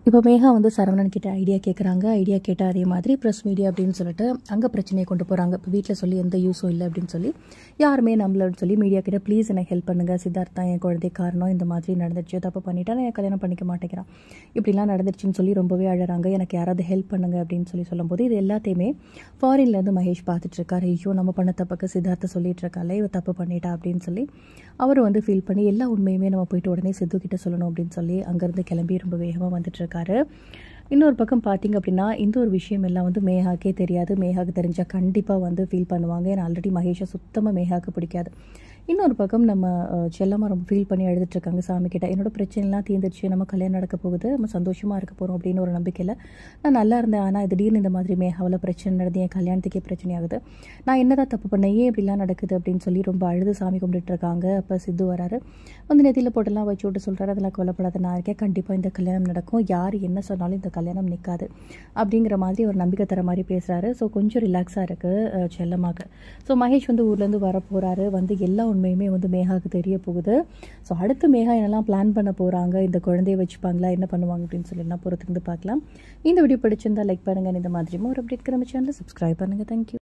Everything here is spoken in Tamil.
இப்போ மேகா வந்து சரவணன் கிட்ட ஐடியா கேட்குறாங்க ஐடியா கேட்டால் அதே மாதிரி ப்ரெஸ் மீடியா அப்படின்னு சொல்லிட்டு அங்கே பிரச்சனையை கொண்டு போகிறாங்க இப்போ வீட்டில் சொல்லி எந்த யூஸும் இல்லை அப்படின்னு சொல்லி யாருமே நம்மளன்னு சொல்லி மீடியா கிட்ட ப்ளீஸ் எனக்கு ஹெல்ப் பண்ணுங்கள் சித்தார்த்தா என் குழந்தை காரணம் இந்த மாதிரி நடந்துச்சு தப்பு பண்ணிட்டா நான் என் கல்யாணம் பண்ணிக்க மாட்டேங்கிறான் இப்படிலாம் நடந்துச்சுன்னு சொல்லி ரொம்பவே அழறாங்க எனக்கு யாராவது ஹெல்ப் பண்ணுங்க அப்படின்னு சொல்லி சொல்லும்போது இது எல்லாத்தையுமே ஃபாரின்லேருந்து மகேஷ் பார்த்துட்டு இருக்காரு ஐயோ நம்ம பண்ண தப்புக்கு சித்தார்த்த சொல்லிட்டு இருக்கால இவ தப்பு பண்ணிட்டா அப்படின்னு சொல்லி அவர் வந்து ஃபீல் பண்ணி எல்லா உண்மையுமே நம்ம போயிட்டு உடனே சித்து கிட்ட சொல்லணும் அப்படின்னு சொல்லி அங்கேருந்து கிளம்பி ரொம்ப வேகமாக வந்துட்டு இருக்காரு இன்னொரு பக்கம் பார்த்தீங்க அப்படின்னா இந்த ஒரு விஷயம் எல்லாம் வந்து மேகாக்கே தெரியாது மேகாக்கு தெரிஞ்சால் கண்டிப்பாக வந்து ஃபீல் பண்ணுவாங்க ஏன்னா ஆல்ரெடி மகேஷை சுத்தமாக மேகாக்கு பிடிக்காது இன்னொரு பக்கம் நம்ம அஹ், செல்லம்மா ரொம்ப ஃபீல் பண்ணி அழுதுட்டு இருக்காங்க சாமி கிட்ட என்னோட பிரச்சனைலாம் தீர்ந்துருச்சு நம்ம கல்யாணம் நடக்க போகுது நம்ம சந்தோஷமாக இருக்க போகிறோம் அப்படின்னு ஒரு நம்பிக்கையில் நான் நல்லா இருந்தேன் ஆனால் திடீர்னு இந்த மாதிரி மேகாவில் பிரச்சனை நடந்து என் கல்யாணத்துக்கே பிரச்சனை ஆகுது நான் என்னதான் தப்பு பண்ணேன் ஏன் இப்படிலாம் நடக்குது அப்படின்னு சொல்லி ரொம்ப அழுது சாமி கும்பிட்டுட்டு இருக்காங்க அப்போ சித்து வராரு வந்து நெத்தியில் போட்டெல்லாம் வச்சு விட்டு சொல்கிறாரு அதெல்லாம் கொல்லப்படாத நான் இருக்கேன் கண்டிப்பாக இந்த கல்யாணம் நடக்கும் யார் என்ன சொன்னாலும் இந்த கல்யாணம் நிற்காது அப்படிங்கிற மாதிரி ஒரு நம்பிக்கை தர மாதிரி பேசுகிறாரு ஸோ கொஞ்சம் ரிலாக்ஸாக இருக்குது செல்லமாக ஸோ மகேஷ் வந்து ஊர்லேருந்து வர போகிறாரு வந்து எல்லா உண்மையுமே வந்து மேகாவுக்கு தெரிய போகுது ஸோ அடுத்து மேகா என்னெல்லாம் பிளான் பண்ண போகிறாங்க இந்த குழந்தைய வச்சுப்பாங்களா என்ன பண்ணுவாங்க அப்படின்னு சொல்லி என்ன பொறுத்திருந்து பார்க்கலாம் இந்த வீடியோ பிடிச்சிருந்தா லைக் பண்ணுங்கள் இந்த மாதிரி ஒரு அப்டேட் நம்ம சேனலை சப்ஸ்கிரைப் பண்ணுங்கள் தேங்க்யூ